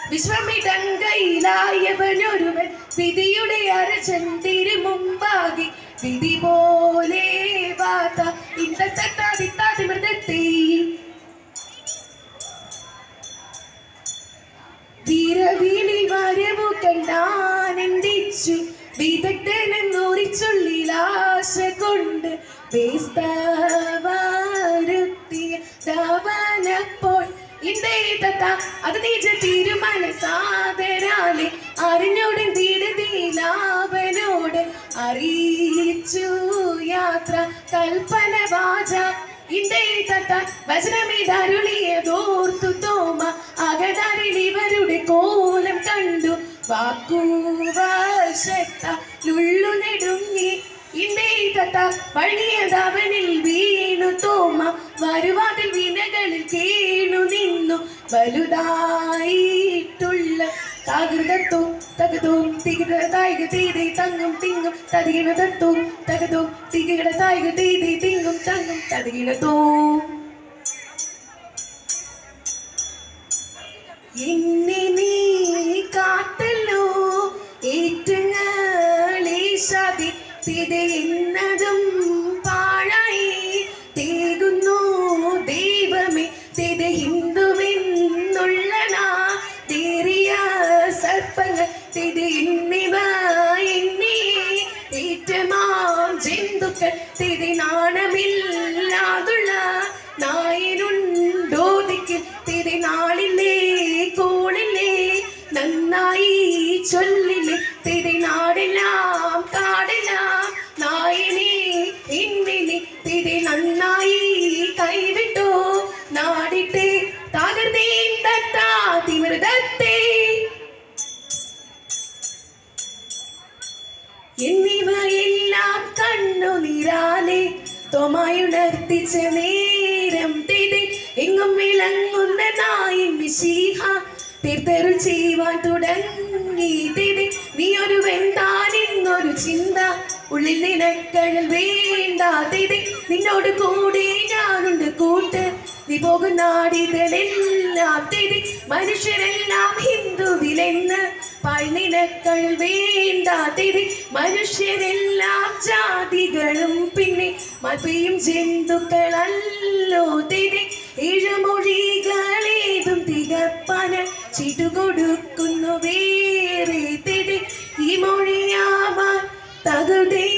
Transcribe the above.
വിശ്വമിടങ്കയിലായവനൊരുവൻ വിധിയുടെ അരചൻ തിരുമുമ്പാകി വിധി പോലെ വാത്ത ഇന്നത്തെ വീരവീണി വരവു കണ്ടാനന്ദിച്ചു വിദഗ്ധനെന്നോരിച്ചുള്ളിൽ ആശ കൊണ്ട് വേസ്തവാരുത്തിയ ധാവനപ്പോൾ ഇണ്ടേ തത്ത അത് നീജ തീരുമാന സാധരാലെ അറിഞ്ഞോടൻ തീടതീലാവനോട് അറിയിച്ചു യാത്ര കൽപ്പന വാച ഇണ്ടേ തത്ത വചനമിതരുളിയതോർത്തു തോമ അകതാരിൽ ഇവരുടെ കോലം കണ്ടു വാക്കുവശത്ത ലുള്ളു നെടുങ്ങി ഇന്നേ തത്ത വഴിയതവനിൽ വീണു തോമ വരുവാതിൽ വിനകളിൽ കേണു നിന്നു വലുതായിട്ടുള്ള തകൃതത്തോ തകതോ തികിട തായിക തീരെ തങ്ങും തിങ്ങും തതികിണതത്തോ തകതോ തികിട തായിക തീരെ തിങ്ങും തങ്ങും തതികിണതോ എന്നെ നീ കാത്തല്ലോ ഏറ്റങ്ങളെ സതിത്തിത് എന്നതും പാഴായി തേകുന്നു ദൈവമേ തിത് ഹിന്ദുവെന്നുള്ള തേറിയ സർപ്പങ്ങൾ തിത് എന്നിവ എന്നെ ഏറ്റമാം ജന്തുക്കൾ തിത് നാണമില്ലാതുള്ള നായനുണ്ടോദിക്ക് തിരി നാളില്ലേ കോളില്ലേ നന്നായി ചൊല്ലില്ലേ തിരി നാടെല്ലാം കാടെല്ലാം നായനെ ഇന്നിനെ തിരി നന്നായി കൈവിട്ടോ നാടിട്ടെ തകർന്നേന്തത്താ തിമൃതത്തെ എന്നിവയെല്ലാം കണ്ണു നിരാലെ തൊമായുണർത്തിച്ച നേരം തിരി എങ്ങും വിളങ്ങുന്ന നായിൻ വിശീഹ തീർത്തരുൾ ചെയ്യുവാൻ തുടങ്ങി തിരി നീ ഒരു വെന്താനെന്നൊരു ചിന്ത ഉള്ളിൽ നിനക്കഴൽ വേണ്ട തിരി നിന്നോട് കൂടെ ഞാനുണ്ട് കൂട്ട് നീ പോകുന്ന നാടികളെല്ലാം തിരി മനുഷ്യരെല്ലാം ഹിന്ദുവിലെന്ന് പഴനിനക്കൾ വേണ്ട തിരി മനുഷ്യരെല്ലാം ജാതികളും പിന്നെ മതയും ജന്തുക്കളല്ലോ തിരി ഏഴുമൊഴികളേതും തികപ്പന ചിട്ടുകൊടുക്കുന്നു വേറെ തിരി ഈ മൊഴിയാവാൻ തകുതേ